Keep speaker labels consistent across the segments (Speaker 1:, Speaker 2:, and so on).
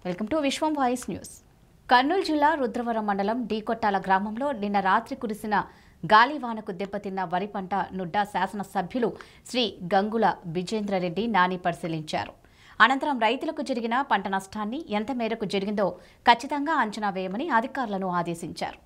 Speaker 1: Welcome to Vishwam voice news Kurnool జిల్లా రుద్రవరం మండలం డీకొట్టాల గ్రామంలో నిన్న రాత్రి కురిసిన గాలివానకు దెబ్బతిన్న వరి పంట నుడ్డా శాసనసభ్యులు శ్రీ గంగుల విజేంద్రరెడ్డి నాని పరిశీలించారు అనంతరం రైతులకు జరిగిన పంట నష్టాన్ని ఎంత మేరకు జరిగిందో ఖచ్చితంగా అంచనా వేయమని అధికారులను ఆదేశించారు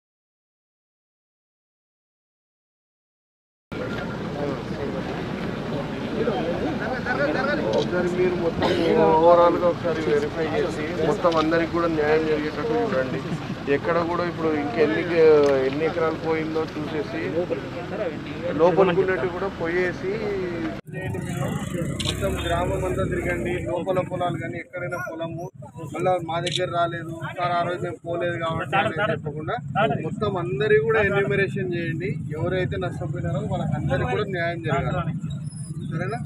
Speaker 2: ఒకసారి మీరు మొత్తం ఓవరాల్ గా ఒకసారి వెరిఫై చేసి మొత్తం అందరికి కూడా న్యాయం జరిగేటట్టు చూడండి ఎక్కడ కూడా ఇప్పుడు ఇంకెన్ని ఎన్ని ఎకరాలు పోయిందో చూసేసి లోపలికి ఉన్నట్టు కూడా పోయేసి చేయండి మీరు. మొత్తం గ్రామం అంతా తిరగండి లోపల పొలాలు కానీ ఎక్కడైనా పొలము మళ్ళీ మా దగ్గర రాలేదు సార్ ఆ రోజు మేము పోలేదు కాబట్టి అనేది చెప్పకుండా మొత్తం అందరి కూడా ఎన్యూమరేషన్ చేయండి ఎవరైతే నష్టపోయినారో వాళ్ళకి అందరికీ కూడా న్యాయం జరగాలి సరేనా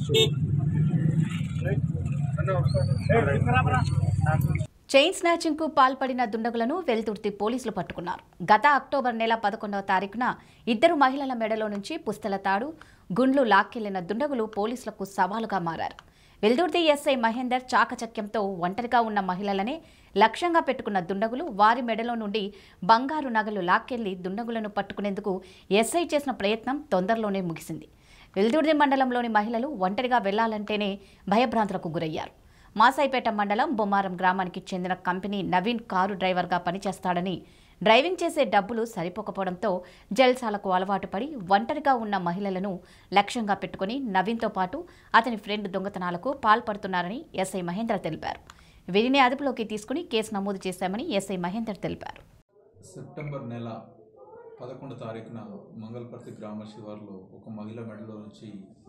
Speaker 2: అన్న ఒకసారి
Speaker 1: చైన్ స్నాచింగ్ కు పాల్పడిన దుండగులను వెల్తుర్తి పోలీసులు పట్టుకున్నారు గత అక్టోబర్ నెల పదకొండవ తారీఖున ఇద్దరు మహిళల మెడలో నుంచి పుస్తల తాడు గుండ్లు లాక్కెళ్లిన దుండగులు పోలీసులకు సవాలుగా మారారు వెల్దుర్తి ఎస్ఐ మహేందర్ చాకచక్యంతో ఒంటరిగా ఉన్న మహిళలనే లక్ష్యంగా పెట్టుకున్న దుండగులు వారి మెడలో నుండి బంగారు నగలు లాక్కెళ్లి దుండగులను పట్టుకునేందుకు ఎస్ఐ చేసిన ప్రయత్నం తొందరలోనే ముగిసింది వెల్దుర్తి మండలంలోని మహిళలు ఒంటరిగా వెళ్లాలంటేనే భయభ్రాంతులకు గురయ్యారు మాసాయిపేట మండలం బొమ్మారం గ్రామానికి చెందిన కంపెనీ నవీన్ కారు డ్రైవర్గా పనిచేస్తాడని డ్రైవింగ్ చేసే డబ్బులు సరిపోకపోవడంతో జల్సాలకు అలవాటు పడి ఒంటరిగా ఉన్న మహిళలను లక్ష్యంగా పెట్టుకుని నవీన్తో పాటు అతని ఫ్రెండ్ దొంగతనాలకు పాల్పడుతున్నారని ఎస్ఐ మహేందర్ తెలిపారు వీరిని అదుపులోకి తీసుకుని కేసు నమోదు చేశామని ఎస్ఐ మహేందర్ తెలిపారు
Speaker 3: సెప్టెంబర్ నెల పదకొండు తారీఖున మంగళపర్తి గ్రామ శివార్లో ఒక మహిళ మెడలో నుంచి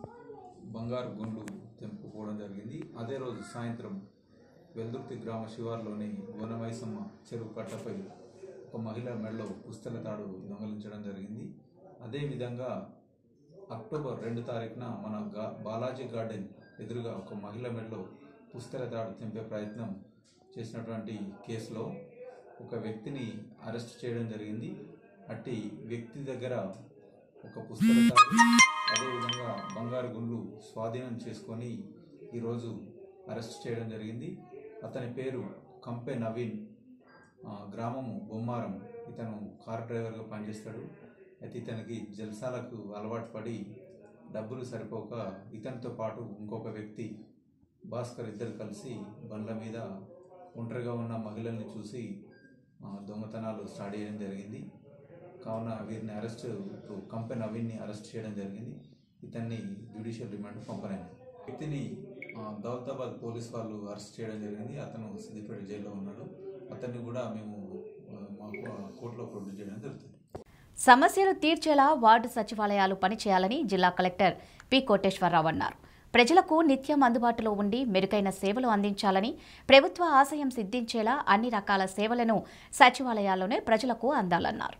Speaker 3: బంగారు గుండ్లు తెంపుకోవడం జరిగింది అదే రోజు సాయంత్రం వెల్దుర్తి గ్రామ శివార్లోని వనమైసమ్మ చెరువు కట్టపై ఒక మహిళ మెడలో పుస్తల తాడు దొంగలించడం జరిగింది అదేవిధంగా అక్టోబర్ రెండు తారీఖున మన గా బాలాజీ గార్డెన్ ఎదురుగా ఒక మహిళ మెడలో పుస్తల తాడు తెంపే ప్రయత్నం చేసినటువంటి కేసులో ఒక వ్యక్తిని అరెస్ట్ చేయడం జరిగింది అట్టి వ్యక్తి దగ్గర ఒక పుస్తక తాడు అదేవిధంగా బంగారు గుండ్లు స్వాధీనం చేసుకొని ఈరోజు అరెస్ట్ చేయడం జరిగింది అతని పేరు కంపె నవీన్ ఆ, గ్రామము బొమ్మారం ఇతను కార్ డ్రైవర్గా పనిచేస్తాడు అయితే ఇతనికి జల్సాలకు అలవాటు పడి డబ్బులు సరిపోక ఇతనితో పాటు ఇంకొక వ్యక్తి భాస్కర్ ఇద్దరు కలిసి బండ్ల మీద ఒంటరిగా ఉన్న మహిళల్ని చూసి ఆ, దొంగతనాలు స్టార్ట్ చేయడం జరిగింది కావున వీరిని అరెస్ట్ ఇప్పుడు కంపెనీ నవీన్ని అరెస్ట్ చేయడం జరిగింది ఇతన్ని జ్యుడిషియల్ రిమాండ్ పంపలేదు వ్యక్తిని ఆ, దౌలతాబాద్ పోలీస్ వాళ్ళు అరెస్ట్ చేయడం జరిగింది అతను సిద్దిపేట జైల్లో ఉన్నాడు అతన్ని కూడా మేము ఆ, మాకు కోర్టులో ప్రొడ్యూస్ చేయడం జరుగుతుంది
Speaker 1: సమస్యలు తీర్చేలా వార్డు సచివాలయాలు పనిచేయాలని జిల్లా కలెక్టర్ పి కోటేశ్వరరావు అన్నారు ప్రజలకు నిత్యం అందుబాటులో ఉండి మెరుగైన సేవలు అందించాలని ప్రభుత్వ ఆశయం సిద్ధించేలా అన్ని రకాల సేవలను సచివాలయాల్లోనే ప్రజలకు అందాలన్నారు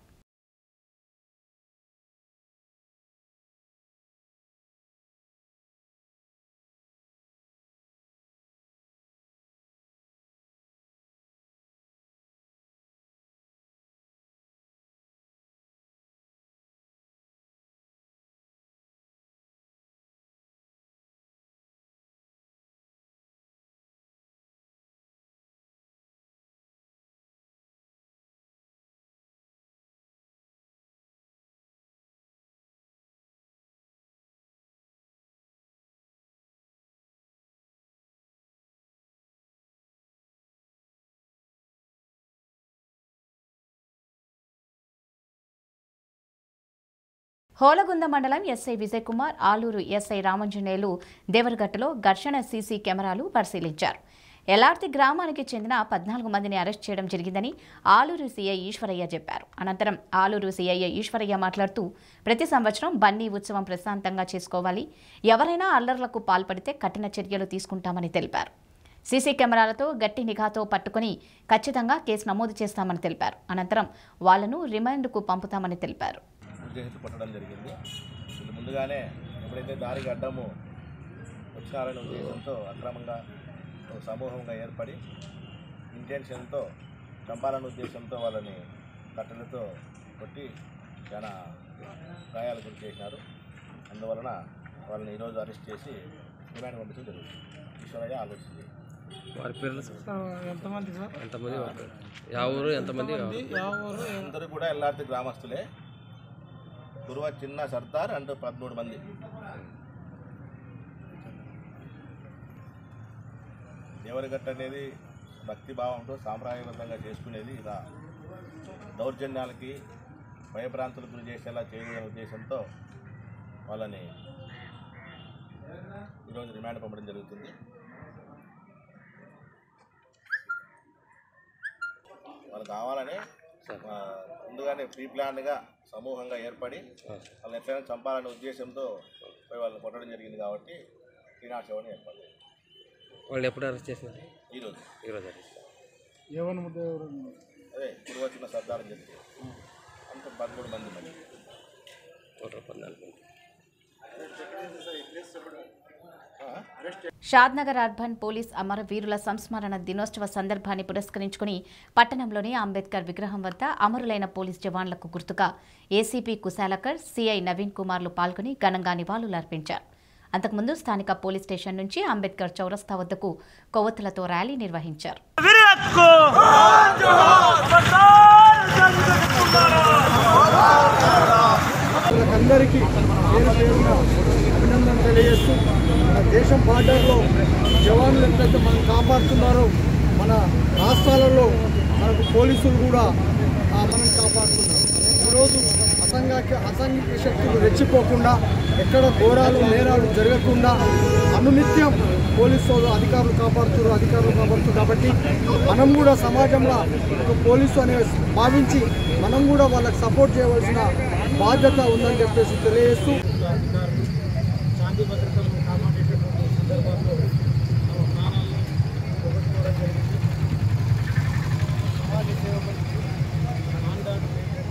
Speaker 1: హోలగుంద మండలం ఎస్ఐ విజయ్ కుమార్ ఆలూరు ఎస్ఐ రామంజనేయులు దేవరగట్టులో ఘర్షణ సీసీ కెమెరాలు పరిశీలించారు ఎల్ఆర్తి గ్రామానికి చెందిన పద్నాలుగు మందిని అరెస్ట్ చేయడం జరిగిందని ఆలూరు సీఐ ఈశ్వరయ్య చెప్పారు అనంతరం ఆలూరు సీఐ ఈశ్వరయ్య మాట్లాడుతూ ప్రతి సంవత్సరం బన్నీ ఉత్సవం ప్రశాంతంగా చేసుకోవాలి ఎవరైనా అల్లర్లకు పాల్పడితే కఠిన చర్యలు తీసుకుంటామని తెలిపారు సీసీ కెమెరాలతో గట్టి నిఘాతో పట్టుకుని ఖచ్చితంగా కేసు నమోదు చేస్తామని తెలిపారు అనంతరం వాళ్లను రిమాండ్కు పంపుతామని తెలిపారు
Speaker 4: ఉద్దేశించి కొట్టడం జరిగింది వీళ్ళు ముందుగానే ఎప్పుడైతే దారికి అడ్డము వచ్చినారనే ఉద్దేశంతో అక్రమంగా ఒక సమూహంగా ఏర్పడి ఇంటెన్షన్తో చంపాలనే ఉద్దేశంతో వాళ్ళని కట్టెలతో కొట్టి చాలా గాయాలు గురి చేసినారు అందువలన వాళ్ళని ఈరోజు అరెస్ట్ చేసి రిమాండ్ పంపించడం జరుగుతుంది ఈశ్వరయ్య ఆలోచించి
Speaker 5: వారి పేర్లు సార్
Speaker 6: సార్ ఎంతమంది సార్
Speaker 5: ఎంతమంది వారి పేర్లు యా ఊరు ఎంతమంది
Speaker 6: మంది యా ఊరు
Speaker 4: అందరూ కూడా ఎల్లార్తి గ్రామస్తులే గురువ చిన్న సర్దార్ అండ్ పదమూడు మంది దేవరగట్ట అనేది భక్తి భావంతో సాంప్రదాయబద్ధంగా చేసుకునేది ఇలా దౌర్జన్యాలకి భయభ్రాంతులకు గురి చేసేలా చేయడం ఉద్దేశంతో వాళ్ళని ఈరోజు రిమాండ్ పంపడం జరుగుతుంది వాళ్ళు కావాలని ఆ, ముందుగానే ప్రీ ప్లాన్గా సమూహంగా ఏర్పడి వాళ్ళని ఎట్లయినా చంపాలనే ఉద్దేశంతో పోయి వాళ్ళని కొట్టడం జరిగింది కాబట్టి శ్రీనాథ్ చౌని ఏర్పడింది
Speaker 5: వాళ్ళు ఎప్పుడు అరెస్ట్ చేసినారు
Speaker 4: ఈరోజు
Speaker 5: ఈరోజు అరెస్ట్
Speaker 6: ఏమని ముద్ద ఎవరు
Speaker 4: అదే పూర్వచిన సర్దార్ అని చెప్పి అంత పదమూడు మంది మరి
Speaker 5: టోటల్ పద్నాలుగు మంది
Speaker 1: షాద్నగర్ అర్బన్ పోలీస్ అమరవీరుల సంస్మరణ దినోత్సవ సందర్భాన్ని పురస్కరించుకుని పట్టణంలోని అంబేద్కర్ విగ్రహం వద్ద అమరులైన పోలీస్ జవాన్లకు గుర్తుగా ఏసీపీ కుశాలకర్ సిఐ నవీన్ కుమార్లు పాల్గొని ఘనంగా నివాళులర్పించారు అంతకుముందు స్థానిక పోలీస్ స్టేషన్ నుంచి అంబేద్కర్ చౌరస్తా వద్దకు కొవ్వొత్తులతో ర్యాలీ నిర్వహించారు
Speaker 6: అందరికీ పేరు పేరున అభినందన తెలియజేస్తూ మన దేశం బార్డర్లో జవాన్లు ఎంతైతే మనం కాపాడుతున్నారో మన రాష్ట్రాలలో మనకు పోలీసులు కూడా ఆ, మనం కాపాడుతున్నారు ఈరోజు అసంఘిక అసంఘిక శక్తులు రెచ్చిపోకుండా ఎక్కడ ఘోరాలు నేరాలు జరగకుండా అనునిత్యం పోలీసు వాళ్ళు అధికారులు కాపాడుతున్నారు అధికారులు కాపాడుతున్నారు కాబట్టి మనం కూడా సమాజంలో ఒక పోలీసు అనే భావించి మనం కూడా వాళ్ళకి సపోర్ట్ చేయవలసిన బాధ్యత ఉందని చెప్పేసి తెలియజేస్తూ శాంతి భద్రతలను కాపాడేటటువంటి సందర్భాల్లో తమ ప్రాణాలను పోగొట్టుకోవడం జరిగింది సమాజ సేవ పనికి ఆండాడు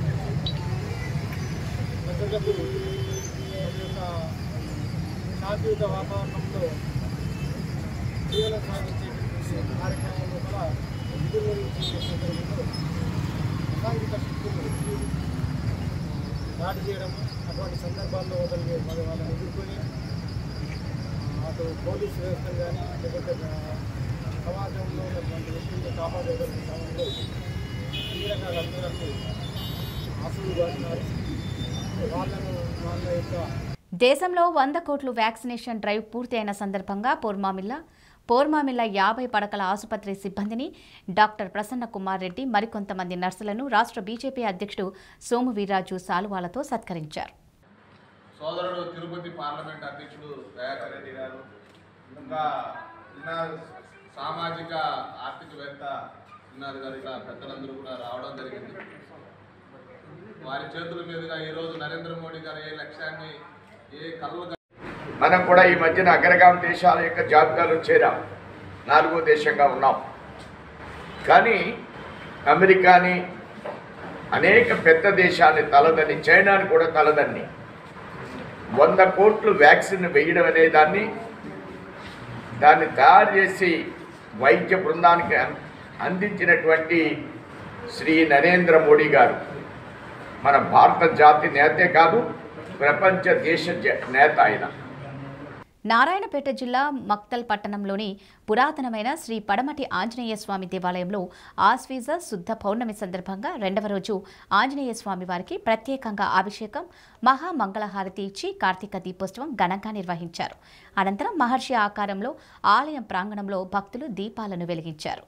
Speaker 6: ప్రజలకు ఈ యొక్క శాంతియుత వాతావరణంలో జీవనం సాగించేటటువంటి కార్యక్రమంలో కూడా విధులు నిర్వహించే సందర్భంలో అసాంఘిక శక్తులు దాడి చేయడం అటువంటి సందర్భాల్లో వదిలి మరి వాళ్ళని ఎదుర్కొని అటు పోలీస్ వ్యవస్థను కానీ లేకపోతే ఆ, సమాజంలో ఉన్నటువంటి వ్యక్తులను కాపాడేటువంటి క్రమంలో కీలక అందరూ ఆశలు కాస్తున్నారు వాళ్ళను వాళ్ళ యొక్క
Speaker 1: దేశంలో వంద కోట్లు వ్యాక్సినేషన్ డ్రైవ్ పూర్తి అయిన సందర్భంగా పోర్మామిల్ల పోర్మామిల్ల యాభై పడకల ఆసుపత్రి సిబ్బందిని డాక్టర్ ప్రసన్న కుమార్ రెడ్డి మరికొంతమంది నర్సులను రాష్ట్ర బీజేపీ అధ్యక్షుడు సోము వీర్రాజు సాలువాలతో సత్కరించారు
Speaker 2: సోదరుడు తిరుపతి పార్లమెంట్ అధ్యక్షుడు దయాకర్ రెడ్డి గారు ఇంకా ఇన్నార్ సామాజిక ఆర్థికవేత్త ఇన్నార్ గారు ఇలా పెద్దలందరూ కూడా రావడం జరిగింది వారి చేతుల మీదుగా ఈరోజు నరేంద్ర మోడీ గారు ఏ లక్ష్యాన్ని ఏ కళ్ళు
Speaker 7: మనం కూడా ఈ మధ్యన అగ్రగామ దేశాల యొక్క జాబితాలో చేరాం నాలుగో దేశంగా ఉన్నాం కానీ అమెరికాని అనేక పెద్ద దేశాన్ని తలదని చైనాని కూడా తలదని వంద కోట్లు వ్యాక్సిన్ వేయడం అనే దాన్ని దాన్ని తయారు చేసి వైద్య బృందానికి అం- అందించినటువంటి శ్రీ నరేంద్ర మోడీ గారు మన భారత జాతి నేతే కాదు ప్రపంచ దేశ జ- నేత ఆయన
Speaker 1: నారాయణపేట జిల్లా మక్తల్ పట్టణంలోని పురాతనమైన శ్రీ పడమటి ఆంజనేయ స్వామి దేవాలయంలో ఆశ్వీజ శుద్ధ పౌర్ణమి సందర్భంగా రెండవ రోజు ఆంజనేయ స్వామి వారికి ప్రత్యేకంగా అభిషేకం మహామంగళహారతి ఇచ్చి కార్తీక దీపోత్సవం ఘనంగా నిర్వహించారు అనంతరం మహర్షి ఆకారంలో ఆలయం ప్రాంగణంలో భక్తులు దీపాలను వెలిగించారు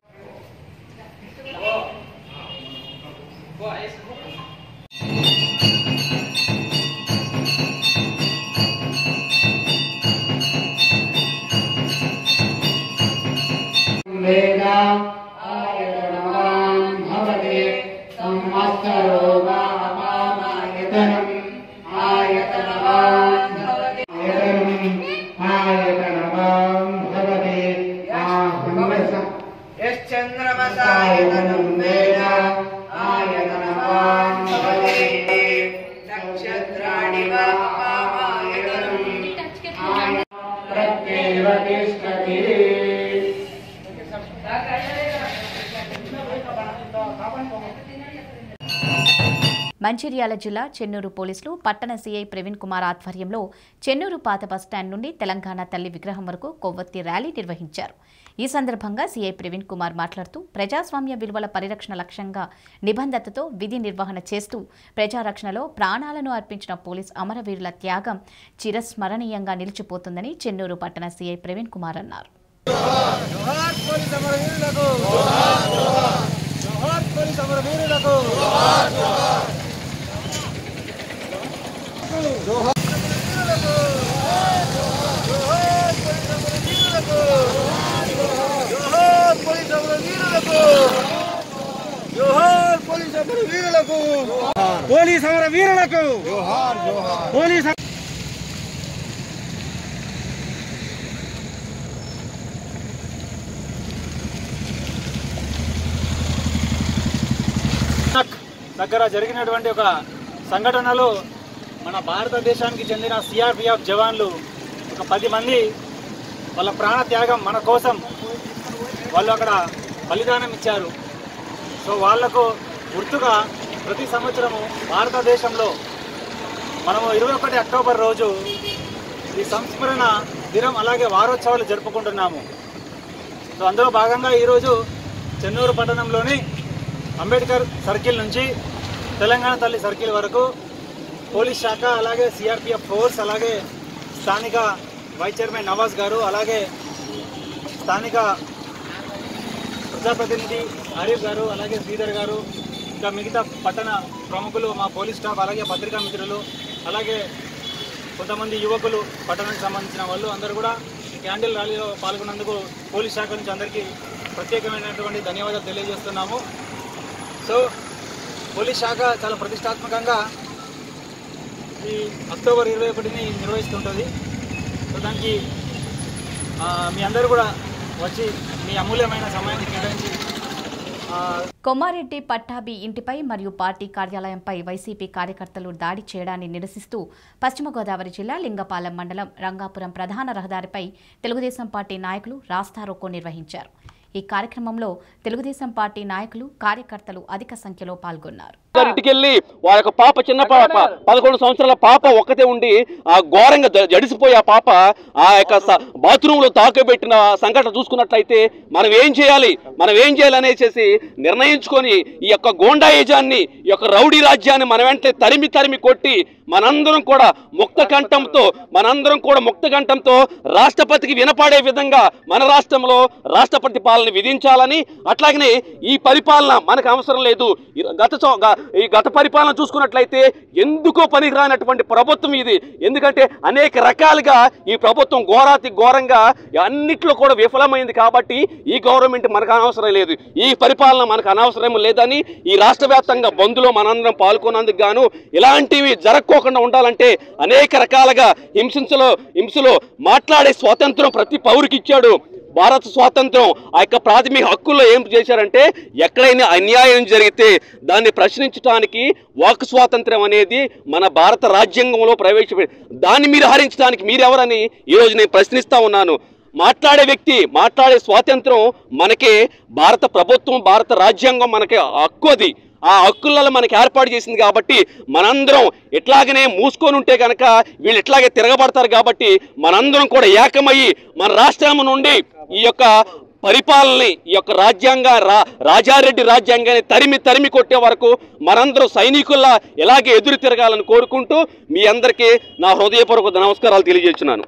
Speaker 8: యశ్చంద్రమసాయతనం వేద ఆయతనవాన్ భవతి నక్షత్రాణి వా పామాయతనం ప్రత్యేవ తిష్టతి
Speaker 1: మంచిర్యాల జిల్లా చెన్నూరు పోలీసులు పట్టణ సీఐ ప్రవీణ్ కుమార్ ఆధ్వర్యంలో చెన్నూరు పాత బస్టాండ్ నుండి తెలంగాణ తల్లి విగ్రహం వరకు కొవ్వొత్తి ర్యాలీ నిర్వహించారు ఈ సందర్భంగా సీఐ ప్రవీణ్ కుమార్ మాట్లాడుతూ ప్రజాస్వామ్య విలువల పరిరక్షణ లక్ష్యంగా నిబంధతతో విధి నిర్వహణ చేస్తూ ప్రజారక్షణలో ప్రాణాలను అర్పించిన పోలీస్ అమరవీరుల త్యాగం చిరస్మరణీయంగా నిలిచిపోతుందని చెన్నూరు పట్టణ సీఐ ప్రవీణ్ కుమార్ అన్నారు
Speaker 6: జోహార్ పోలీస్ అమరవీరులకు జోహార్ పోలీస్ అమరవీరులకు జోహార్ జోహార్ పోలీస్ అమరవీరులకు జోహార్ పోలీస్ అమరవీరులకు పోలీస్ అమరవీరులకు జోహార్ జోహార్ పోలీస్ దగ్గర జరిగినటువంటి ఒక సంఘటనలో మన భారతదేశానికి చెందిన సిఆర్పిఎఫ్ జవాన్లు ఒక పది మంది వాళ్ళ ప్రాణ త్యాగం మన కోసం వాళ్ళు అక్కడ బలిదానం ఇచ్చారు సో వాళ్లకు గుర్తుగా ప్రతి సంవత్సరము భారతదేశంలో మనము ఇరవై ఒకటి అక్టోబర్ రోజు ఈ సంస్మరణ దినం అలాగే వారోత్సవాలు జరుపుకుంటున్నాము సో అందులో భాగంగా ఈరోజు చెన్నూరు పట్టణంలోని అంబేద్కర్ సర్కిల్ నుంచి తెలంగాణ తల్లి సర్కిల్ వరకు పోలీస్ శాఖ అలాగే సిఆర్పిఎఫ్ ఫోర్స్ అలాగే స్థానిక వైస్ చైర్మన్ నవాజ్ గారు అలాగే స్థానిక ప్రజాప్రతినిధి ఆరిఫ్ గారు అలాగే శ్రీధర్ గారు ఇంకా మిగతా పట్టణ ప్రముఖులు మా పోలీస్ స్టాఫ్ అలాగే పత్రికా మిత్రులు అలాగే కొంతమంది యువకులు పట్టణానికి సంబంధించిన వాళ్ళు అందరూ కూడా ఈ క్యాండిల్ ర్యాలీలో పాల్గొన్నందుకు పోలీస్ శాఖ నుంచి అందరికీ ప్రత్యేకమైనటువంటి ధన్యవాదాలు తెలియజేస్తున్నాము సో పోలీస్ శాఖ చాలా ప్రతిష్టాత్మకంగా ఈ అక్టోబర్ ఇరవై ఒకటిని నిర్వహిస్తుంటుంది సో దానికి ఆ, మీ అందరూ కూడా వచ్చి మీ అమూల్యమైన సమయాన్ని కేటాయించి ఆ,
Speaker 1: కొమ్మారెడ్డి పట్టాభి ఇంటిపై మరియు పార్టీ కార్యాలయంపై వైసీపీ కార్యకర్తలు దాడి చేయడాన్ని నిరసిస్తూ పశ్చిమ గోదావరి జిల్లా లింగపాలెం మండలం రంగాపురం ప్రధాన రహదారిపై తెలుగుదేశం పార్టీ నాయకులు రాస్తారోకో నిర్వహించారు ఈ కార్యక్రమంలో తెలుగుదేశం పార్టీ నాయకులు కార్యకర్తలు అధిక సంఖ్యలో పాల్గొన్నారు
Speaker 9: గారి ఇంటికి వెళ్ళి వారి యొక్క పాప చిన్న పాప పదకొండు సంవత్సరాల పాప ఒక్కతే ఉండి ఆ ఘోరంగా జ- జడిసిపోయి ఆ పాప ఆ యొక్క బాత్రూమ్ లో తాకబెట్టిన సంఘటన చూసుకున్నట్లయితే మనం ఏం చేయాలి మనం ఏం చేయాలి అనేసి నిర్ణయించుకొని ఈ యొక్క గోండా ఏజాన్ని ఈ యొక్క రౌడీ రాజ్యాన్ని మన వెంటనే తరిమి తరిమి కొట్టి మనందరం కూడా ముక్త కంఠంతో మనందరం కూడా ముక్త కంఠంతో రాష్ట్రపతికి వినపాడే విధంగా మన రాష్ట్రంలో రాష్ట్రపతి పాలన విధించాలని అట్లాగనే ఈ పరిపాలన మనకు అవసరం లేదు ఈ గత సం- గ- ఈ గత పరిపాలన చూసుకున్నట్లయితే ఎందుకో పనికిరానటువంటి ప్రభుత్వం ఇది ఎందుకంటే అనేక రకాలుగా ఈ ప్రభుత్వం ఘోరాతి ఘోరంగా అన్నిట్లో కూడా విఫలమైంది కాబట్టి ఈ గవర్నమెంట్ మనకు అనవసరం లేదు ఈ పరిపాలన మనకు అనవసరం లేదని ఈ రాష్ట్ర వ్యాప్తంగా బంద్లో మనందరం పాల్గొన్నందుకు గాను ఇలాంటివి జరగకోకుండా ఉండాలంటే అనేక రకాలుగా హింసించలో హింసలో మాట్లాడే స్వాతంత్రం ప్రతి పౌరుకి ఇచ్చాడు భారత స్వాతంత్రం ఆ యొక్క ప్రాథమిక హక్కుల్లో ఏం చేశారంటే ఎక్కడైనా అన్యాయం జరిగితే దాన్ని ప్రశ్నించడానికి వాక్ స్వాతంత్రం అనేది మన భారత రాజ్యాంగంలో ప్రవేశపెట్టి దాన్ని మీరు హరించడానికి మీరెవరని ఈరోజు నేను ప్రశ్నిస్తా ఉన్నాను మాట్లాడే వ్యక్తి మాట్లాడే స్వాతంత్రం మనకి భారత ప్రభుత్వం భారత రాజ్యాంగం మనకి హక్కు అది ఆ హక్కులలో మనకి ఏర్పాటు చేసింది కాబట్టి మనందరం ఎట్లాగనే మూసుకొని ఉంటే కనుక వీళ్ళు ఎట్లాగే తిరగబడతారు కాబట్టి మనందరం కూడా ఏకమయ్యి మన రాష్ట్రం నుండి ఈ యొక్క పరిపాలనని ఈ యొక్క రాజ్యాంగ రా రాజారెడ్డి రాజ్యాంగాన్ని తరిమి తరిమి కొట్టే వరకు మనందరం సైనికుల్లా ఎలాగే ఎదురు తిరగాలని కోరుకుంటూ మీ అందరికీ నా హృదయపూర్వక నమస్కారాలు తెలియజేస్తున్నాను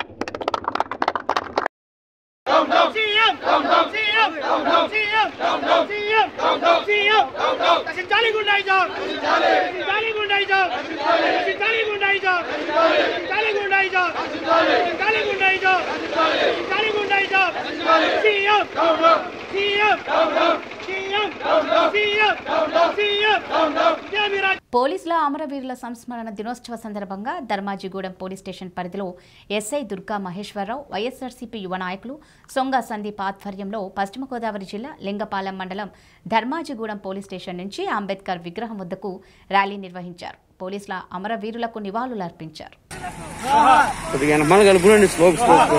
Speaker 1: పోలీసుల అమరవీరుల సంస్మరణ దినోత్సవ సందర్భంగా ధర్మాజిగూడెం పోలీస్ స్టేషన్ పరిధిలో ఎస్ఐ దుర్గా మహేశ్వరరావు వైఎస్ఆర్సీపీ యువ నాయకులు సొంగ సందీప్ ఆధ్వర్యంలో పశ్చిమ గోదావరి జిల్లా లింగపాలెం మండలం ధర్మాజిగూడెం పోలీస్ స్టేషన్ నుంచి అంబేద్కర్ విగ్రహం వద్దకు ర్యాలీ నిర్వహించారు పోలీసుల అమరవీరులకు నివాళులర్పించారు
Speaker 5: కొద్దిగా మన కలుపునండి స్లో స్లో స్లో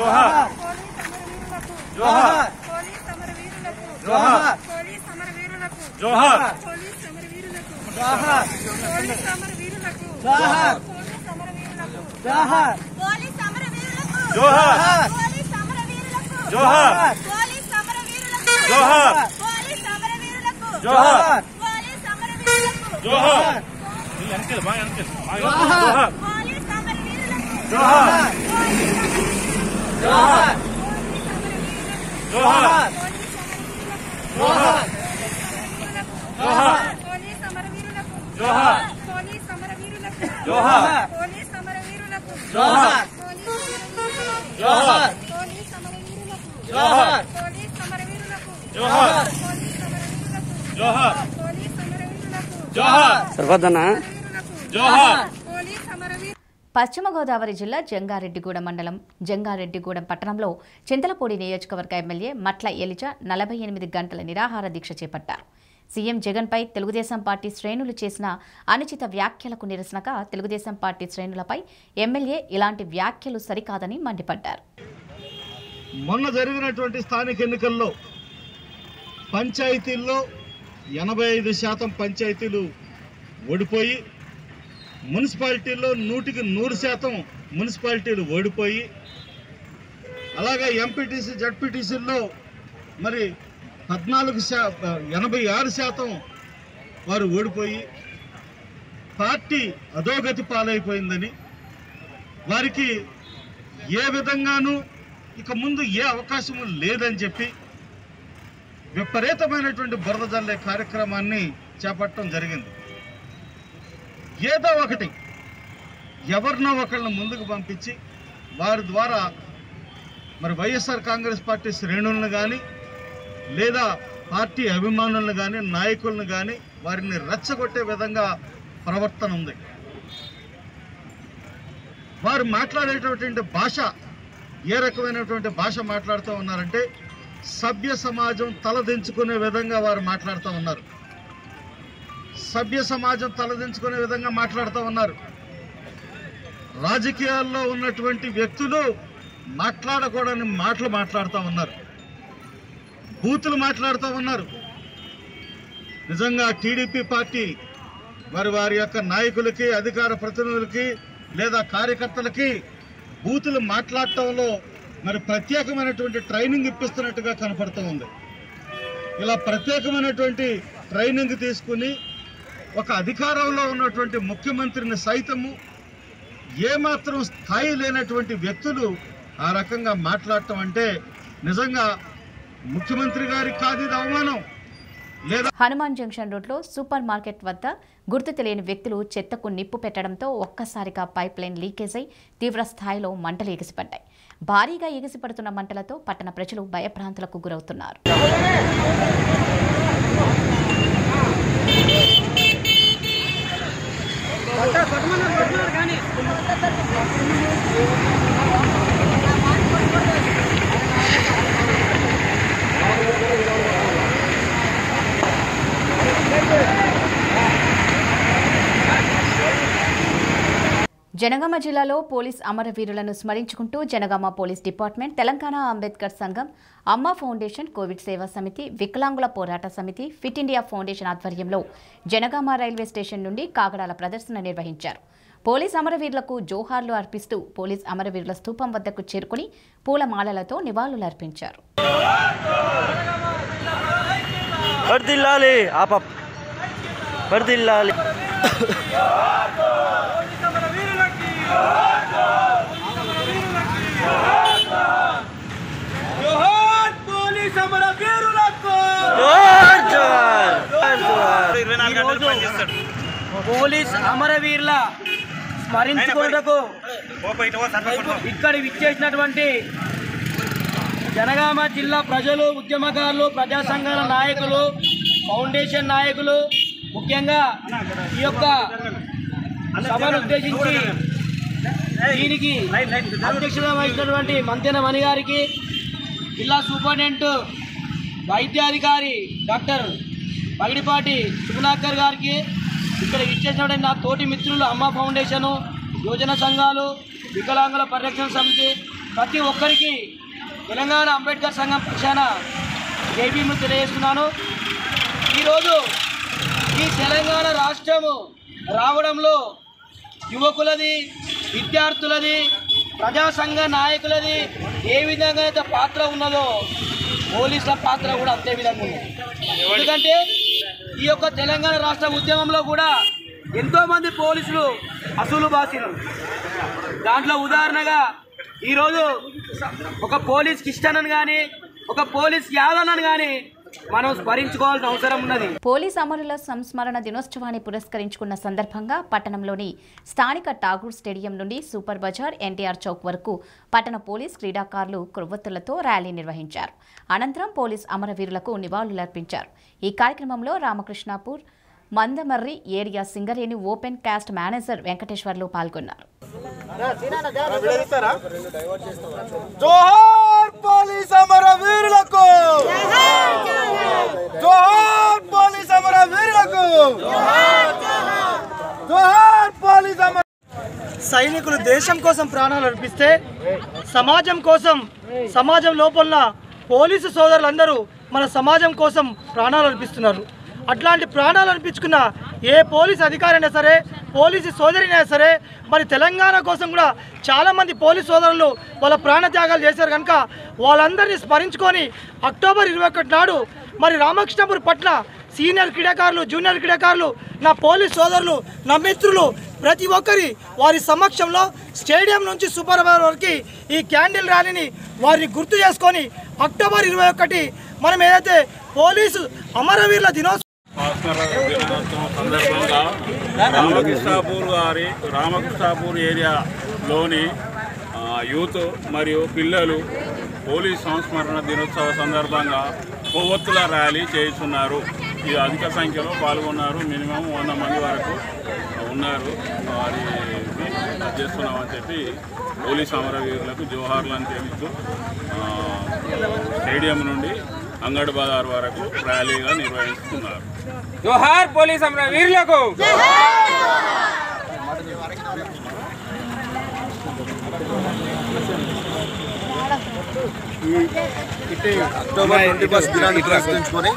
Speaker 6: జోహార్ పోలీస్ అమరవీరులకు
Speaker 10: జోహార్
Speaker 11: పోలీస్ సమరవీరులకు
Speaker 10: జోహార్
Speaker 11: పోలీస్ సమరవీరులకు
Speaker 10: జోహార్
Speaker 11: పోలీస్ సమరవీరులకు
Speaker 10: జోహార్
Speaker 11: పోలీస్ సమరవీరులకు
Speaker 10: జోహార్
Speaker 11: పోలీస్ సమరవీరులకు
Speaker 10: జోహార్
Speaker 11: పోలీస్ సమరవీరులకు
Speaker 10: జోహార్
Speaker 11: పోలీస్ సమరవీరులకు
Speaker 10: జోహార్
Speaker 11: పోలీస్ సమరవీరులకు
Speaker 10: జోహార్
Speaker 11: వెనకెళ్ళి బాగా వెనకెళ్ళి
Speaker 10: జోహార్
Speaker 11: పోలీస్ సమరవీరులకు
Speaker 10: జోహార్ జోహార్ జోహార్ జోహార్ జోహార్
Speaker 11: పోలీస్ సమరవీరులకు
Speaker 10: జోహార్
Speaker 11: పోలీస్ సమరవీరులకు
Speaker 10: జోహార్
Speaker 11: పోలీస్ సమరవీరులకు
Speaker 10: జోహార్ జోహార్
Speaker 11: పోలీస్ సమరవీరులకు
Speaker 10: జోహార్
Speaker 11: పోలీస్ సమరవీరులకు
Speaker 10: జోహార్
Speaker 11: పోలీస్ సమరవీరులకు
Speaker 10: జోహార్
Speaker 11: పోలీస్ సమరవీరులకు
Speaker 10: జోహార్
Speaker 5: సరిపోద్దన్నా
Speaker 10: జోహార్
Speaker 11: పోలీస్ సమరవీరు
Speaker 1: పశ్చిమ గోదావరి జిల్లా జంగారెడ్డిగూడెం మండలం జంగారెడ్డిగూడెం పట్టణంలో చింతలపూడి నియోజకవర్గ ఎమ్మెల్యే మట్ల ఎలిజ నలభై ఎనిమిది గంటల నిరాహార దీక్ష చేపట్టారు సీఎం జగన్పై తెలుగుదేశం పార్టీ శ్రేణులు చేసిన అనుచిత వ్యాఖ్యలకు నిరసనగా తెలుగుదేశం పార్టీ శ్రేణులపై ఎమ్మెల్యే ఇలాంటి వ్యాఖ్యలు సరికాదని మండిపడ్డారు
Speaker 6: మొన్న జరిగినటువంటి స్థానిక ఎన్నికల్లో పంచాయతీల్లో ఎనభై ఐదు శాతం పంచాయతీలు ఓడిపోయి మున్సిపాలిటీల్లో నూటికి నూరు శాతం మున్సిపాలిటీలు ఓడిపోయి అలాగే ఎంపీటీసీ జడ్పీటీసీల్లో మరి పద్నాలుగు శా ఎనభై ఆరు శాతం వారు ఓడిపోయి పార్టీ అధోగతి పాలైపోయిందని వారికి ఏ విధంగానూ ఇక ముందు ఏ అవకాశము లేదని చెప్పి విపరీతమైనటువంటి బురద జల్లే కార్యక్రమాన్ని చేపట్టడం జరిగింది ఏదో ఒకటి ఎవరినో ఒకళ్ళని ముందుకు పంపించి వారి ద్వారా మరి వైఎస్ఆర్ కాంగ్రెస్ పార్టీ శ్రేణులను కానీ లేదా పార్టీ అభిమానులను కానీ నాయకులను కానీ వారిని రెచ్చగొట్టే విధంగా ప్రవర్తన ఉంది వారు మాట్లాడేటటువంటి భాష ఏ రకమైనటువంటి భాష మాట్లాడుతూ ఉన్నారంటే సభ్య సమాజం తలదించుకునే విధంగా వారు మాట్లాడుతూ ఉన్నారు సభ్య సమాజం తలదించుకునే విధంగా మాట్లాడుతూ ఉన్నారు రాజకీయాల్లో ఉన్నటువంటి వ్యక్తులు మాట్లాడకూడని మాటలు మాట్లాడుతూ ఉన్నారు బూతులు మాట్లాడుతూ ఉన్నారు నిజంగా టీడీపీ పార్టీ మరి వారి యొక్క నాయకులకి అధికార ప్రతినిధులకి లేదా కార్యకర్తలకి బూతులు మాట్లాడటంలో మరి ప్రత్యేకమైనటువంటి ట్రైనింగ్ ఇప్పిస్తున్నట్టుగా కనపడుతూ ఉంది ఇలా ప్రత్యేకమైనటువంటి ట్రైనింగ్ తీసుకుని ఒక అధికారంలో ఉన్నటువంటి ముఖ్యమంత్రిని సైతము ఏమాత్రం స్థాయి లేనటువంటి వ్యక్తులు ఆ రకంగా మాట్లాడటం అంటే నిజంగా ముఖ్యమంత్రి గారికి కాదు ఇది అవమానం లేదా
Speaker 1: హనుమాన్ జంక్షన్ రోడ్లో సూపర్ మార్కెట్ వద్ద గుర్తు తెలియని వ్యక్తులు చెత్తకు నిప్పు పెట్టడంతో ఒక్కసారిగా పైప్ లైన్ లీకేజ్ అయి తీవ్ర స్థాయిలో మంటలు ఎగిసిపడ్డాయి భారీగా ఎగిసిపడుతున్న మంటలతో పట్టణ ప్రజలు భయభ్రాంతులకు గురవుతున్నారు జనగామ జిల్లాలో పోలీస్ అమరవీరులను స్మరించుకుంటూ జనగామ పోలీస్ డిపార్ట్మెంట్ తెలంగాణ అంబేద్కర్ సంఘం అమ్మ ఫౌండేషన్ కోవిడ్ సేవా సమితి వికలాంగుల పోరాట సమితి ఫిట్ ఇండియా ఫౌండేషన్ ఆధ్వర్యంలో జనగామ రైల్వే స్టేషన్ నుండి కాగడాల ప్రదర్శన నిర్వహించారు పోలీస్ అమరవీరులకు జోహార్లు అర్పిస్తూ పోలీస్ అమరవీరుల స్థూపం వద్దకు చేరుకుని పూలమాలలతో నివాళులు అర్పించారు
Speaker 5: వర్దిల్లాలి ఆప వర్దిల్లాలి
Speaker 10: జోహార్ పోలీస్ అమర వీరులకు
Speaker 5: జోహార్ జోహార్ జోహార్
Speaker 10: ఈరోజు పోలీస్ అమరవీరుల స్మరించుకున్నటకు ఇక్కడ విచ్చేసినటువంటి జనగామ జిల్లా ప్రజలు ఉద్యమకారులు ప్రజా సంఘాల నాయకులు ఫౌండేషన్ నాయకులు ముఖ్యంగా ఈ యొక్క సభను ఉద్దేశించి దీనికి అధ్యక్షత వహించినటువంటి మంతెన మణి గారికి జిల్లా సూపరింటెండెంట్ వైద్యాధికారి డాక్టర్ పగిడిపాటి సుగుణాకర్ గారికి ఇక్కడ ఇచ్చేసినటువంటి నా తోటి మిత్రులు అమ్మ ఫౌండేషను యోజన సంఘాలు వికలాంగుల పరిరక్షణ సమితి ప్రతి ఒక్కరికి తెలంగాణ అంబేద్కర్ సంఘం పక్షాన జైబీలు తెలియజేస్తున్నాను ఈరోజు ఈ తెలంగాణ రాష్ట్రము రావడంలో యువకులది విద్యార్థులది ప్రజా సంఘ నాయకులది ఏ విధంగా అయితే పాత్ర ఉన్నదో పోలీసుల పాత్ర కూడా అంతే విధంగా ఉంది ఎందుకంటే ఈ యొక్క తెలంగాణ రాష్ట్ర ఉద్యమంలో కూడా ఎంతో మంది పోలీసులు అసలు బాసిలు దాంట్లో ఉదాహరణగా ఈరోజు ఒక పోలీస్ కిష్టన్ కానీ ఒక పోలీస్ యాదవ్ కానీ మనం స్మరించుకోవాల్సిన అవసరం ఉన్నది
Speaker 1: పోలీస్ అమరుల సంస్మరణ దినోత్సవాన్ని పురస్కరించుకున్న సందర్భంగా పట్టణంలోని స్థానిక ఠాగూర్ స్టేడియం నుండి సూపర్ బజార్ ఎన్టీఆర్ చౌక్ వరకు పట్టణ పోలీస్ క్రీడాకారులు కొవ్వొత్తులతో ర్యాలీ నిర్వహించారు అనంతరం పోలీస్ అమరవీరులకు నివాళులర్పించారు ఈ కార్యక్రమంలో Ramakrishnapur Mandamarri area Singareni open cast manager Venkateswarlu పాల్గొన్నారు
Speaker 6: జోహార్ పోలీస్ అమర వీరులకు జోహార్ పోలీస్ అమర వీరులకు జోహార్ పోలీస్ అమర సైనికులు దేశం కోసం ప్రాణాలు అర్పిస్తే సమాజం కోసం సమాజం లోపల పోలీసు సోదరులందరూ మన సమాజం కోసం ప్రాణాలు అర్పిస్తున్నారు అట్లాంటి ప్రాణాలు అర్పించుకున్న ఏ పోలీస్ అధికారైనా సరే పోలీసు సోదరినైనా సరే మరి తెలంగాణ కోసం కూడా చాలామంది పోలీస్ సోదరులు వాళ్ళ ప్రాణ త్యాగాలు చేశారు కనుక వాళ్ళందరినీ స్మరించుకొని అక్టోబర్ ఇరవై ఒకటి నాడు మరి రామకృష్ణపురం పట్ల సీనియర్ క్రీడాకారులు జూనియర్ క్రీడాకారులు నా పోలీస్ సోదరులు నా మిత్రులు ప్రతి ఒక్కరి వారి సమక్షంలో స్టేడియం నుంచి సూపర్ ఓవర్ వరకు ఈ క్యాండిల్ ర్యాలీని వారిని గుర్తు చేసుకొని అక్టోబర్ ఇరవై ఒకటి మనం ఏదైతే పోలీసు అమరవీరుల దినోత్సవం
Speaker 12: దినోత్సవం సందర్భంగా రామకృష్ణాపూర్ గారి రామకృష్ణాపూర్ ఏరియాలోని ఆ, యూత్ మరియు పిల్లలు పోలీస్ సంస్మరణ దినోత్సవ సందర్భంగా కొవ్వొత్తుల ర్యాలీ చేస్తున్నారు ఈ అధిక సంఖ్యలో పాల్గొన్నారు మినిమం వంద మంది వరకు ఉన్నారు వారి చేస్తున్నామని చెప్పి పోలీస్ అమరవీరులకు జోహార్లు అని తెలుస్తూ ఆ, స్టేడియం నుండి అంగడి బజార్ వరకు ర్యాలీగా నిర్వహిస్తున్నారు
Speaker 13: జోహార్ పోలీస్ అమర వీరులకు
Speaker 4: అక్టోబర్ ట్వంటీ ఫస్ట్ దినాన్ని పురస్కరించుకొని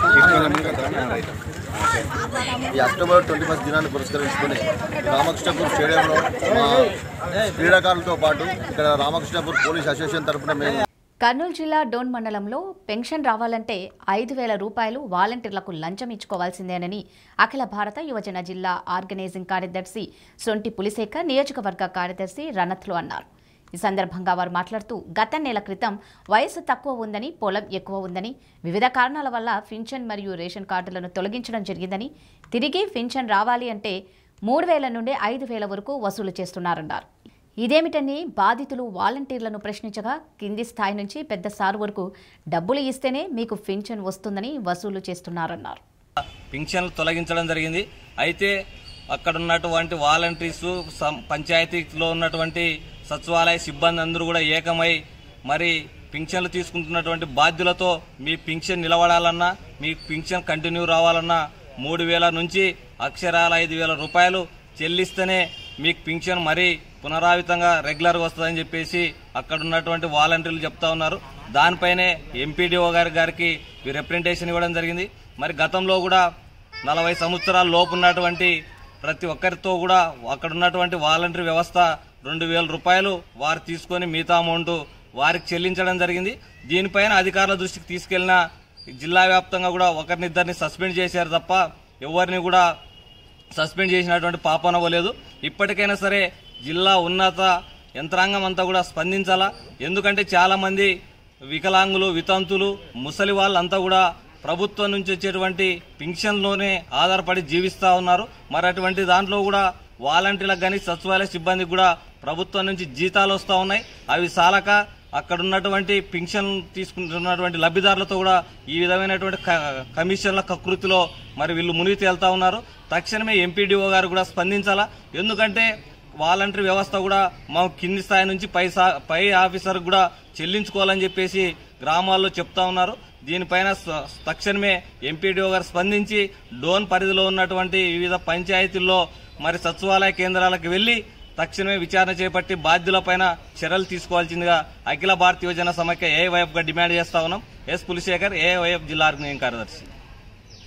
Speaker 4: ఈ అక్టోబర్ ట్వంటీ ఫస్ట్ దినాన్ని పురస్కరించుకొని రామకృష్ణపూర్ స్టేడియంలో మా క్రీడాకారులతో పాటు ఇక్కడ రామకృష్ణపూర్ పోలీస్ అసోసియేషన్ తరపున మేము
Speaker 1: కర్నూలు జిల్లా డోన్ మండలంలో పెన్షన్ రావాలంటే ఐదు వేల రూపాయలు వాలంటీర్లకు లంచం ఇచ్చుకోవాల్సిందేనని అఖిల భారత యువజన జిల్లా ఆర్గనైజింగ్ కార్యదర్శి సొంటి పులిశేఖర్ నియోజకవర్గ కార్యదర్శి రణత్లు అన్నారు ఈ సందర్భంగా వారు మాట్లాడుతూ గత నెల క్రితం వయసు తక్కువ ఉందని పొలం ఎక్కువ ఉందని వివిధ కారణాల వల్ల పింఛన్ మరియు రేషన్ కార్డులను తొలగించడం జరిగిందని తిరిగి పింఛన్ రావాలి అంటే మూడు వేల నుండి ఐదు వేల వరకు వసూలు చేస్తున్నారన్నారు ఇదేమిటని బాధితులు వాలంటీర్లను ప్రశ్నించగా కింది స్థాయి నుంచి పెద్ద సారు వరకు డబ్బులు ఇస్తేనే మీకు పింఛన్ వస్తుందని వసూలు చేస్తున్నారన్నారు
Speaker 14: పింఛన్లు తొలగించడం జరిగింది అయితే అక్కడ ఉన్నటువంటి వాలంటీర్స్ సం- పంచాయతీలో ఉన్నటువంటి సచివాలయ సిబ్బంది అందరూ కూడా ఏకమై మరి పింఛన్లు తీసుకుంటున్నటువంటి బాధ్యులతో మీ పింఛన్ నిలబడాలన్నా మీ పింఛన్ కంటిన్యూ రావాలన్నా మూడు వేల నుంచి అక్షరాల ఐదు వేల రూపాయలు చెల్లిస్తేనే మీకు పింఛన్ మరీ పునరావితంగా రెగ్యులర్గా వస్తుందని చెప్పేసి అక్కడ ఉన్నటువంటి వాలంటీర్లు చెప్తా ఉన్నారు దానిపైనే ఎంపీడీఓ గారి గారికి రిప్రజెంటేషన్ ఇవ్వడం జరిగింది మరి గతంలో కూడా నలభై సంవత్సరాల లోపు ఉన్నటువంటి ప్రతి ఒక్కరితో కూడా అక్కడ ఉన్నటువంటి వాలంటరీ వ్యవస్థ రెండు వేల రూపాయలు వారు తీసుకొని మిగతా అమౌంట్ వారికి చెల్లించడం జరిగింది దీనిపైన అధికారుల దృష్టికి తీసుకెళ్లిన జిల్లా వ్యాప్తంగా కూడా ఒకరినిద్దరిని సస్పెండ్ చేశారు తప్ప ఎవరిని కూడా సస్పెండ్ చేసినటువంటి పాపన అవ్వలేదు ఇప్పటికైనా సరే జిల్లా ఉన్నత యంత్రాంగం అంతా కూడా స్పందించాలా ఎందుకంటే చాలామంది వికలాంగులు వితంతులు ముసలి వాళ్ళంతా కూడా ప్రభుత్వం నుంచి వచ్చేటువంటి పింఛన్లోనే ఆధారపడి జీవిస్తూ ఉన్నారు మరి అటువంటి దాంట్లో కూడా వాలంటీర్లకు కానీ సచివాలయ సిబ్బందికి కూడా ప్రభుత్వం నుంచి జీతాలు వస్తూ ఉన్నాయి అవి సాలక అక్కడ ఉన్నటువంటి పింఛన్ తీసుకుంటున్నటువంటి లబ్ధిదారులతో కూడా ఈ విధమైనటువంటి క- కమిషన్ల కకృతిలో మరి వీళ్ళు మునిగి తేలుతా ఉన్నారు తక్షణమే ఎంపీడీఓ గారు కూడా స్పందించాలా ఎందుకంటే వాలంటరీ వ్యవస్థ కూడా మా కింది స్థాయి నుంచి పై సా- పై ఆఫీసర్ కూడా చెల్లించుకోవాలని చెప్పేసి గ్రామాల్లో చెప్తా ఉన్నారు దీనిపైన స- తక్షణమే ఎంపీడీఓ గారు స్పందించి డోన్ పరిధిలో ఉన్నటువంటి వివిధ పంచాయతీల్లో మరి సచివాలయ కేంద్రాలకు వెళ్లి తక్షణమే విచారణ చేపట్టి బాధ్యులపైన చర్యలు తీసుకోవాల్సిందిగా అఖిల భారత యువజన సమైక్య ఏవైఎఫ్ గా డిమాండ్ చేస్తా ఉన్నాం ఎస్ పులిశేఖర్ ఏవైఎఫ్ జిల్లా ఆర్గనైజింగ్ కార్యదర్శి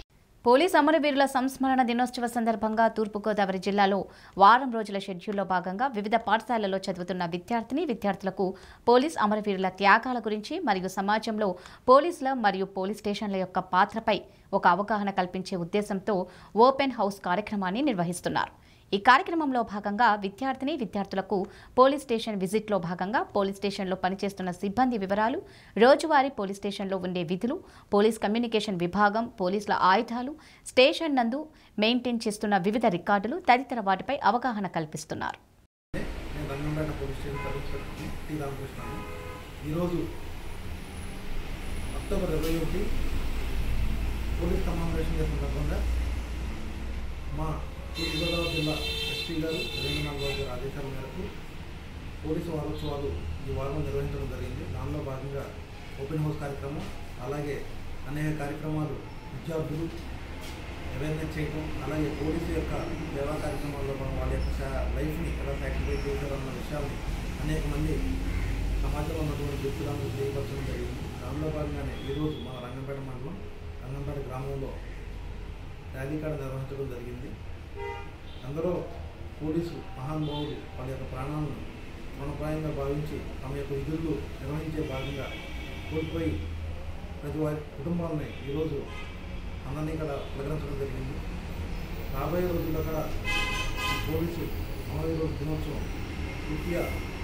Speaker 1: పోలీస్ అమరవీరుల సంస్మరణ దినోత్సవ సందర్భంగా తూర్పుగోదావరి జిల్లాలో వారం రోజుల షెడ్యూల్లో భాగంగా వివిధ పాఠశాలల్లో చదువుతున్న విద్యార్థిని విద్యార్థులకు పోలీస్ అమరవీరుల త్యాగాల గురించి మరియు సమాజంలో పోలీసుల మరియు పోలీస్ స్టేషన్ల యొక్క పాత్రపై ఒక అవగాహన కల్పించే ఉద్దేశంతో ఓపెన్ హౌస్ కార్యక్రమాన్ని నిర్వహిస్తున్నారు ఈ కార్యక్రమంలో భాగంగా విద్యార్థిని విద్యార్థులకు పోలీస్ స్టేషన్ విజిట్లో భాగంగా పోలీస్ స్టేషన్లో పనిచేస్తున్న సిబ్బంది వివరాలు రోజువారీ పోలీస్ స్టేషన్లో ఉండే విధులు పోలీస్ కమ్యూనికేషన్ విభాగం పోలీసుల ఆయుధాలు స్టేషన్ నందు మెయింటైన్ చేస్తున్న వివిధ రికార్డులు తదితర వాటిపై అవగాహన కల్పిస్తున్నారు
Speaker 15: నేను Rangampet police station service T Ramakrishna ఈరోజు అక్టోబర్ ఇరవై ఒకటి పోలీస్ కమాండేషన్ డే సందర్భంగా మా తూర్పుగోదావరి జిల్లా ఎస్పీ గారు రవీంద్రనాథ్ గారి ఆదేశాల మేరకు పోలీసు వారోత్సవాలు ఈ వారం నిర్వహించడం జరిగింది దానిలో భాగంగా ఓపెన్ హౌస్ కార్యక్రమం అలాగే అనేక కార్యక్రమాలు విద్యార్థులు అవేర్నెస్ చేయటం అలాగే పోలీసు యొక్క సేవా కార్యక్రమాల్లో మనం వాళ్ళ యొక్క సా- లైఫ్ని ఎలా సాక్రిఫైస్ చేశారన్న విషయాన్ని అనేక మంది సమాజంలో ఉన్నటువంటి వ్యక్తులను తెలియపరచడం జరిగింది దానిలో భాగంగానే ఈరోజు మన రంగంపేట మండలం రంగంపేట గ్రామంలో ర్యాలీ కాడ నిర్వహించడం జరిగింది అందరూ పోలీసు మహానుభావులు వాళ్ళ యొక్క ప్రాణాలను రుణప్రాయంగా భావించి తమ యొక్క విధులు నిర్వహించే భాగంగా కోల్పోయి ప్రతి వారి కుటుంబాలని ఈరోజు అందరినీ ఇక్కడ ప్రకటించడం జరిగింది రాబోయే రోజుల్లో కూడా ఈ పోలీసు అమరవీరుల దినోత్సవం పూర్తిగా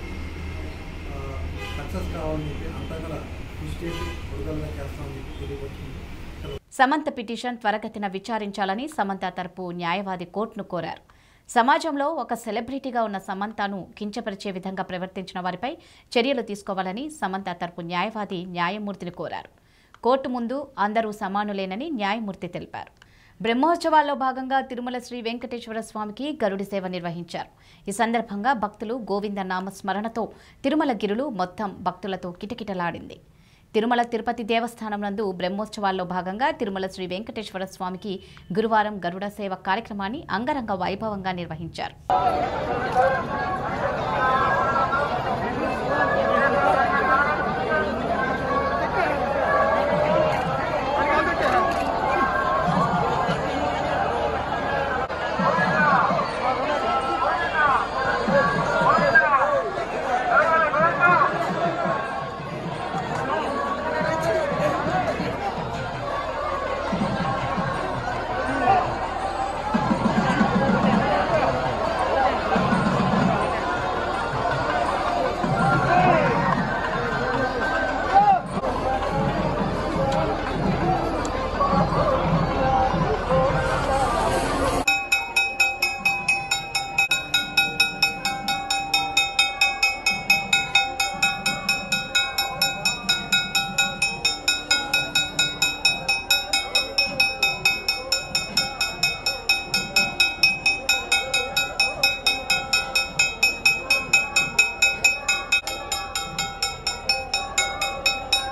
Speaker 15: సక్సెస్ కావాలని చెప్పి అంతా కూడా కృషి చేసి కొడుకలుగా చేస్తామని చెప్పి తెలియపరుచుకుంది
Speaker 1: సమంత పిటిషన్ త్వరగతిన విచారించాలని సమంత తరపు న్యాయవాది కోర్టును కోరారు సమాజంలో ఒక సెలబ్రిటీగా ఉన్న సమంతను కించపరిచే విధంగా ప్రవర్తించిన వారిపై చర్యలు తీసుకోవాలని సమంత తరపు న్యాయవాది న్యాయమూర్తిని కోరారు కోర్టు ముందు అందరూ సమానులేనని న్యాయమూర్తి తెలిపారు బ్రహ్మోత్సవాల్లో భాగంగా తిరుమల శ్రీ వెంకటేశ్వర స్వామికి గరుడి సేవ నిర్వహించారు ఈ సందర్భంగా భక్తులు గోవింద నామ స్మరణతో తిరుమల గిరులు మొత్తం భక్తులతో కిటకిటలాడింది తిరుమల తిరుపతి దేవస్థానం నందు బ్రహ్మోత్సవాల్లో భాగంగా తిరుమల శ్రీ వెంకటేశ్వర స్వామికి గురువారం గరుడ సేవ కార్యక్రమాన్ని అంగరంగ వైభవంగా నిర్వహించారు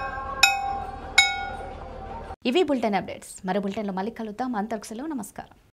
Speaker 1: ఇవి బులెటిన్ అప్డేట్స్ మరో బులెటిన్లో మళ్ళీ కలుద్దాం అంతవరకు సెలవు నమస్కారం